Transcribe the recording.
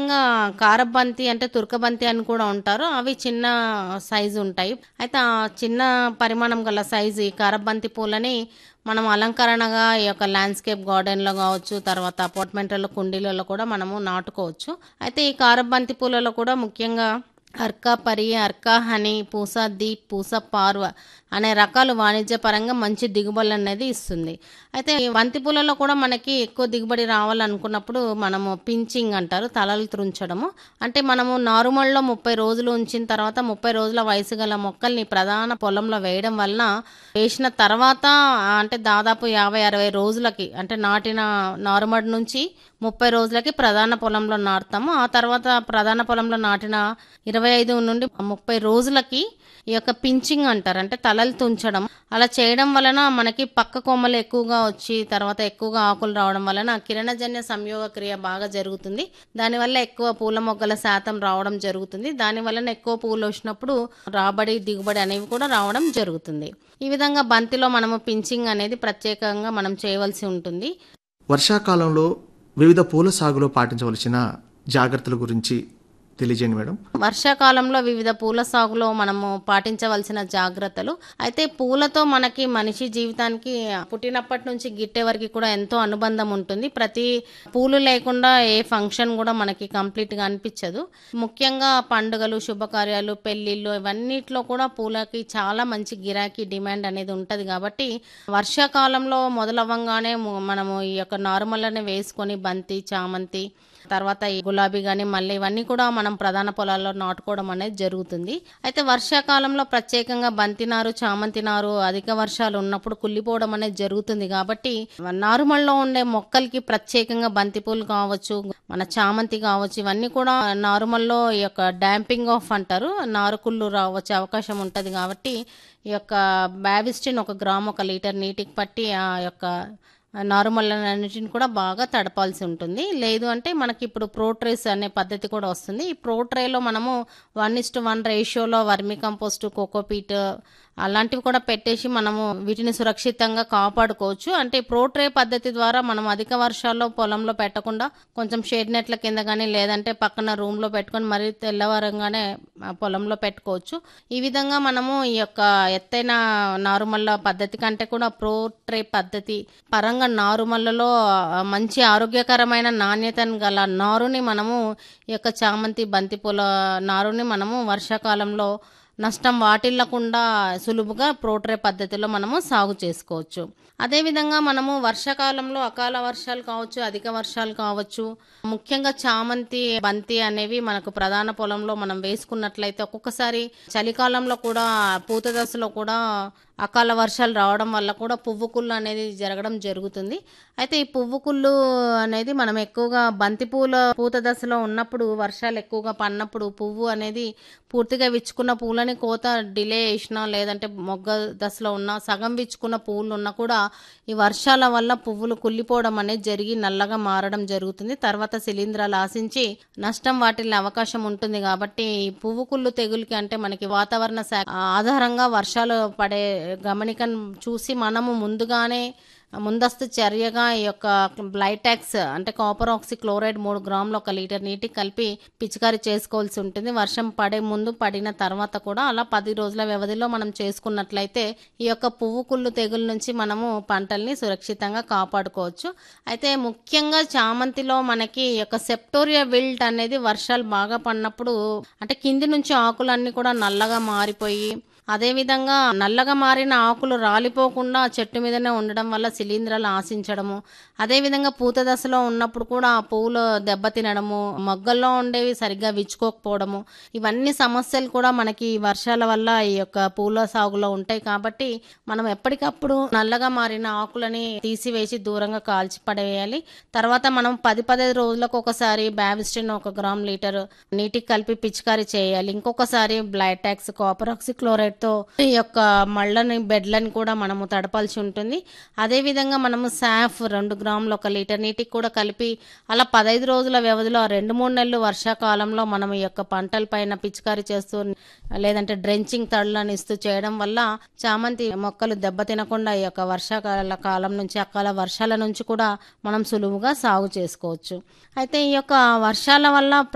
విధంగా కారబంతి అంటే తురకబంతి అని కూడా ఉంటారు అవి చిన్న సైజు ఉంటాయి అయితే ఆ చిన్న పరిమాణం గల సైజు ఈ కారబంతి పూలని మనం అలంకరణగా ఈ యొక్క ల్యాండ్స్కేప్ గార్డెన్లో కావచ్చు తర్వాత అపార్ట్మెంట్లలో కుండీలలో కూడా మనము నాటుకోవచ్చు అయితే ఈ కారబంతి పూలలో కూడా ముఖ్యంగా అర్కా పరి అర్కా హనీ పూస దీప్ పూస పార్వ అనే రకాలు వాణిజ్యపరంగా మంచి దిగుబడి అనేది ఇస్తుంది అయితే ఈ బంతి పూలలో కూడా మనకి ఎక్కువ దిగుబడి రావాలనుకున్నప్పుడు మనము పించింగ్ అంటారు తలలు త్రుంచడము అంటే మనము నారుమల్లో ముప్పై రోజులు ఉంచిన తర్వాత ముప్పై రోజుల వయసు గల మొక్కల్ని ప్రధాన పొలంలో వేయడం వలన వేసిన తర్వాత అంటే దాదాపు యాభై అరవై రోజులకి అంటే నాటిన నారుమడి నుంచి ముప్పై రోజులకి ప్రధాన పొలంలో నాటుతాము ఆ తర్వాత ప్రధాన పొలంలో నాటిన ఇరవై ఐదు నుండి ముప్పై రోజులకి ఈ యొక్క పించింగ్ అంటారు అంటే తలలు తుంచడం అలా చేయడం వలన మనకి పక్క కొమ్మలు ఎక్కువగా వచ్చి తర్వాత ఎక్కువగా ఆకులు రావడం వలన కిరణజన్య సంయోగ క్రియ బాగా జరుగుతుంది దానివల్ల ఎక్కువ పూల మొగ్గల శాతం రావడం జరుగుతుంది దాని వలన ఎక్కువ పూలు వచ్చినప్పుడు రాబడి దిగుబడి అనేవి కూడా రావడం జరుగుతుంది ఈ విధంగా బంతిలో మనము పించింగ్ అనేది ప్రత్యేకంగా మనం చేయవలసి ఉంటుంది వర్షాకాలంలో వివిధ పూల సాగులో పాటించవలసిన జాగ్రత్తల గురించి తెలియజేయండి మేడం వర్షాకాలంలో వివిధ పూల సాగులో మనము పాటించవలసిన జాగ్రత్తలు అయితే పూలతో మనకి మనిషి జీవితానికి పుట్టినప్పటి నుంచి గిట్టే వరకు కూడా ఎంతో అనుబంధం ఉంటుంది ప్రతి పూలు లేకుండా ఏ ఫంక్షన్ కూడా మనకి కంప్లీట్గా అనిపించదు ముఖ్యంగా పండుగలు శుభకార్యాలు పెళ్ళిళ్ళు ఇవన్నిట్లో కూడా పూలకి చాలా మంచి గిరాకీ డిమాండ్ అనేది ఉంటుంది కాబట్టి వర్షాకాలంలో మొదలవ్వంగానే ము- మనము ఈ యొక్క నార్మల్నే వేసుకొని బంతి చామంతి తర్వాత ఈ గులాబీ కానీ మళ్ళీ ఇవన్నీ కూడా మనం ప్రధాన పొలాల్లో నాటుకోవడం అనేది జరుగుతుంది అయితే వర్షాకాలంలో ప్రత్యేకంగా బంతి నారు చామంతి నారు అధిక వర్షాలు ఉన్నప్పుడు కుళ్ళిపోవడం అనేది జరుగుతుంది కాబట్టి నారుమల్లో ఉండే మొక్కలకి ప్రత్యేకంగా బంతి పూలు కావచ్చు మన చామంతి కావచ్చు ఇవన్నీ కూడా నారుమల్లో ఈ యొక్క డాంపింగ్ ఆఫ్ అంటారు నారుకుళ్ళు రావచ్చే అవకాశం ఉంటుంది కాబట్టి ఈ యొక్క బ్యావిస్టిన్ ఒక గ్రామ్ ఒక లీటర్ నీటికి పట్టి ఆ యొక్క నార్మల్ అన్నిటిని కూడా బాగా తడపాల్సి ఉంటుంది లేదు అంటే మనకి ఇప్పుడు ప్రోట్రేస్ అనే పద్ధతి కూడా వస్తుంది ఈ ప్రోట్రేలో మనము వన్ ఇస్ టు వన్ రేషియోలో వర్మి కంపోస్ట్ కోకోపీట్ అలాంటివి కూడా పెట్టేసి మనము వీటిని సురక్షితంగా కాపాడుకోవచ్చు అంటే ప్రోట్రే పద్ధతి ద్వారా మనం అధిక వర్షాల్లో పొలంలో పెట్టకుండా కొంచెం షేడ్ నెట్ల కింద కానీ లేదంటే పక్కన రూమ్లో పెట్టుకొని మరీ తెల్లవారంగానే ఆ పొలంలో పెట్టుకోవచ్చు ఈ విధంగా మనము ఈ యొక్క ఎత్తైన నారుమల్ల పద్ధతి కంటే కూడా ప్రోట్రే పద్ధతి పరంగా నారుమల్లలో ఆ, మంచి ఆరోగ్యకరమైన నాణ్యతను గల నారుని మనము ఈ యొక్క చామంతి బంతిపూల నారుని మనము వర్షాకాలంలో నష్టం వాటిల్లకుండా సులువుగా ప్రోట్రే పద్ధతిలో మనము సాగు చేసుకోవచ్చు అదేవిధంగా మనము వర్షాకాలంలో అకాల వర్షాలు కావచ్చు అధిక వర్షాలు కావచ్చు ముఖ్యంగా చామంతి బంతి అనేవి మనకు ప్రధాన పొలంలో మనం వేసుకున్నట్లయితే ఒక్కొక్కసారి చలికాలంలో కూడా పూత దశలో కూడా అకాల వర్షాలు రావడం వల్ల కూడా పువ్వు కుళ్ళు అనేది జరగడం జరుగుతుంది అయితే ఈ పువ్వు కుళ్ళు అనేది మనం ఎక్కువగా బంతి పూల పూత దశలో ఉన్నప్పుడు వర్షాలు ఎక్కువగా పడినప్పుడు పువ్వు అనేది పూర్తిగా విచ్చుకున్న పూలని కోత డిలే చేసినా లేదంటే మొగ్గ దశలో ఉన్న సగం విచ్చుకున్న పువ్వులు ఉన్నా కూడా ఈ వర్షాల వల్ల పువ్వులు కుళ్ళిపోవడం అనేది జరిగి నల్లగా మారడం జరుగుతుంది తర్వాత శిలీంధ్రాలు ఆశించి నష్టం వాటిల్లే అవకాశం ఉంటుంది కాబట్టి ఈ పువ్వు కుళ్ళు తెగులకి అంటే మనకి వాతావరణ శాఖ ఆధారంగా వర్షాలు పడే గమనికను చూసి మనము ముందుగానే ముందస్తు చర్యగా ఈ యొక్క బ్లైటాక్స్ అంటే కాపర్ ఆక్సి క్లోరైడ్ మూడు గ్రాములు ఒక లీటర్ నీటికి కలిపి పిచికారీ చేసుకోవాల్సి ఉంటుంది వర్షం పడే ముందు పడిన తర్వాత కూడా అలా పది రోజుల వ్యవధిలో మనం చేసుకున్నట్లయితే ఈ యొక్క పువ్వు కుళ్ళు తెగుల నుంచి మనము పంటల్ని సురక్షితంగా కాపాడుకోవచ్చు అయితే ముఖ్యంగా చామంతిలో మనకి ఈ యొక్క సెప్టోరియా విల్ట్ అనేది వర్షాలు బాగా పడినప్పుడు అంటే కింది నుంచి ఆకులన్నీ కూడా నల్లగా మారిపోయి అదేవిధంగా నల్లగా మారిన ఆకులు రాలిపోకుండా చెట్టు మీదనే ఉండడం వల్ల శిలీంధ్రాలు ఆశించడము అదేవిధంగా పూత దశలో ఉన్నప్పుడు కూడా ఆ పువ్వులు దెబ్బతినడము మొగ్గల్లో ఉండేవి సరిగ్గా విచ్చుకోకపోవడము ఇవన్నీ సమస్యలు కూడా మనకి ఈ వర్షాల వల్ల ఈ యొక్క పూల సాగులో ఉంటాయి కాబట్టి మనం ఎప్పటికప్పుడు నల్లగా మారిన ఆకులని తీసివేసి దూరంగా కాల్చి పడేయాలి తర్వాత మనం పది పదిహేను రోజులకు ఒకసారి బ్యావిస్టిన్ ఒక గ్రామ్ లీటర్ నీటికి కలిపి పిచికారీ చేయాలి ఇంకొకసారి బ్లైటాక్స్ కాపర్ ఆక్సి క్లోరైడ్ తో ఈ యొక్క మళ్ళని బెడ్లని కూడా మనము తడపాల్సి ఉంటుంది అదే విధంగా మనము సాఫ్ రెండు గ్రాములు ఒక లీటర్ నీటికి కూడా కలిపి అలా పదహైదు రోజుల వ్యవధిలో ఆ రెండు మూడు నెలలు వర్షాకాలంలో మనం ఈ యొక్క పంటల పైన పిచికారీ చేస్తూ లేదంటే డ్రెంచింగ్ తడులను ఇస్తూ చేయడం వల్ల చామంతి మొక్కలు దెబ్బతినకుండా ఈ యొక్క వర్షాకాల కాలం నుంచి అకాల వర్షాల నుంచి కూడా మనం సులువుగా సాగు చేసుకోవచ్చు అయితే ఈ యొక్క వర్షాల వల్ల